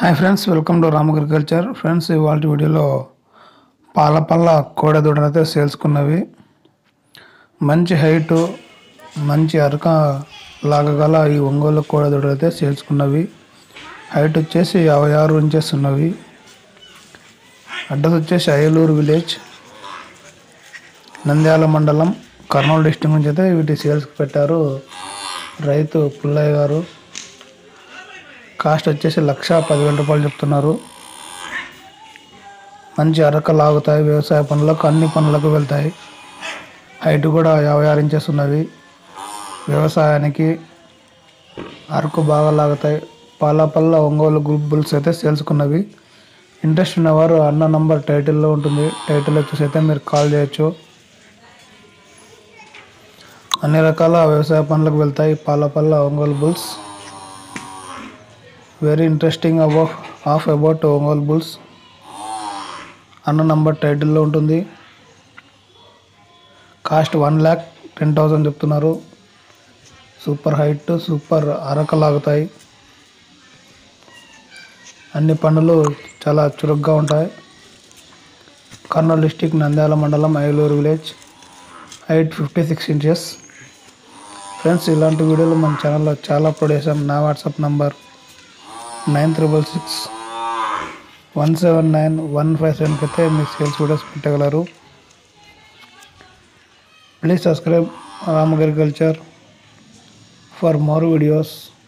hi friends welcome to Ram agriculture friends ఇవాళ వీడియోలో పాల పళ్ళ కోడె దూడలు అయితే సేల్స్కున్నవి మంచి హైటు మంచి అరక లాగగల ఈ ఒంగోలు కోడె దూడలు అయితే సేల్స్కున్నవి హైట్ వచ్చేసి యాభై ఆరు ఇంచెస్ ఉన్నవి అడ్రస్ వచ్చేసి అయ్యలూరు విలేజ్ నంద్యాల మండలం కర్నూలు డిస్టిక్ నుంచి అయితే వీటి సేల్స్కి పెట్టారు రైతు పుల్లయ్య గారు కాస్ట్ వచ్చేసి లక్ష పదివేల రూపాయలు చెప్తున్నారు మంచి అరక లాగుతాయి వ్యవసాయ పనులకు అన్ని పనులకు వెళ్తాయి హైట్ కూడా యాభై ఆరు ఇంచెస్ ఉన్నవి వ్యవసాయానికి అరకు బాగా లాగుతాయి పాల పళ్ళ ఒంగోలు గ్రూప్ బుల్స్ అయితే సేల్స్కున్నవి ఇంట్రెస్ట్ ఉన్నవారు అన్న నంబర్ టైటిల్లో ఉంటుంది టైటిల్ వచ్చేసి అయితే మీరు కాల్ చేయొచ్చు అన్ని రకాల వ్యవసాయ పనులకు వెళ్తాయి పాల పళ్ళ Ongole bulls very interesting about of about Ongole bulls అన్న నంబర్ టైటిల్లో ఉంటుంది cost one lakh ten thousand చెప్తున్నారు సూపర్ హైట్ సూపర్ అరక లాగుతాయి అన్ని పనులు చాలా చురుగ్గా ఉంటాయి కర్నూలు డిస్టిక్ నంద్యాల మండలం Ailuru village height fifty six inches friends ఇలాంటి వీడియోలు మన ఛానల్లో చాలా అప్లోడ్ చేసాం నా WhatsApp number nine triple six one seven nine one five సెవెన్కి అయితే మీ సేల్స్ వీడియోస్ పెట్టగలరు please subscribe Ram agriculture for more videos